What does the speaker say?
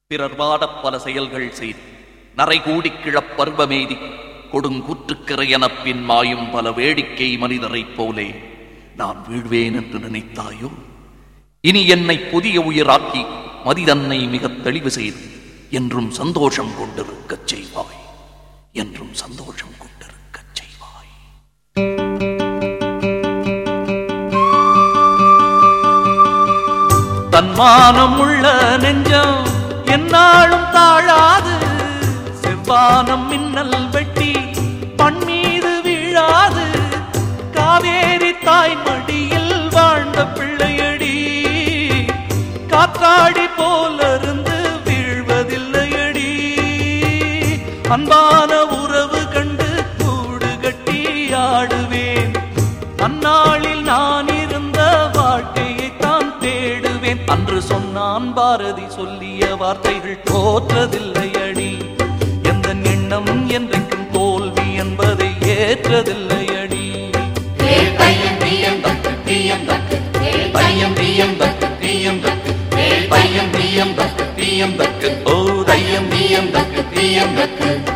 பிறர் வாடப் பல செயல்கள் செய்து நரைகூடிக் கிழப் பருவமேதி கொடுங்குற்றுக்கிறையெனப் பின் மாயும் பல வேடிக்கை மனிதரைப் போலே நான் வீழ்வேன் என்று நினைத்தாயோ இனி என்னை புதிய உயிராக்கி மதிதன்னை மிகத் தெளிவு செய்து என்றும் சந்தோஷம் கொண்டிருக்கச் செய்வாய் என்றும் சந்தோஷம் கொண்டிருக்கச் செய்வாய் தன்மானம் உள்ள நெஞ்சம் என்னாலும் தாழாது செவ்வானம் மின்னல் வெட்டி பண்மீது வீழாது காவேரி தாய் மடியில் வாழ்ந்த பிள்ளையடி காற்றாடி போலிருந்து வீழ்வதில்லையடி அன்பான உறவு கண்டு கூடு கட்டி ஆடுவேன் அந்நாளில் நான் இருந்த வாழ்க்கையை தான் தேடுவேன் அன்று சொன்னான் பாரதி சொல்லிய வார்த்தைகள் தோற்றதில்லையடி எந்த எண்ணம் என்றைக்கும் தோல்வி என்பதை ஏற்றதில்லையடி பையன் பிஎம் பக்கு பிஎம் பக்கு பையன் பிஎம் பக்கு பிஎம் பக்கு பையன் பிஎம் பக்கு பிஎம் பக்கு ஓ பையன் பிஎம் பக்கு பிஎம் பக்கு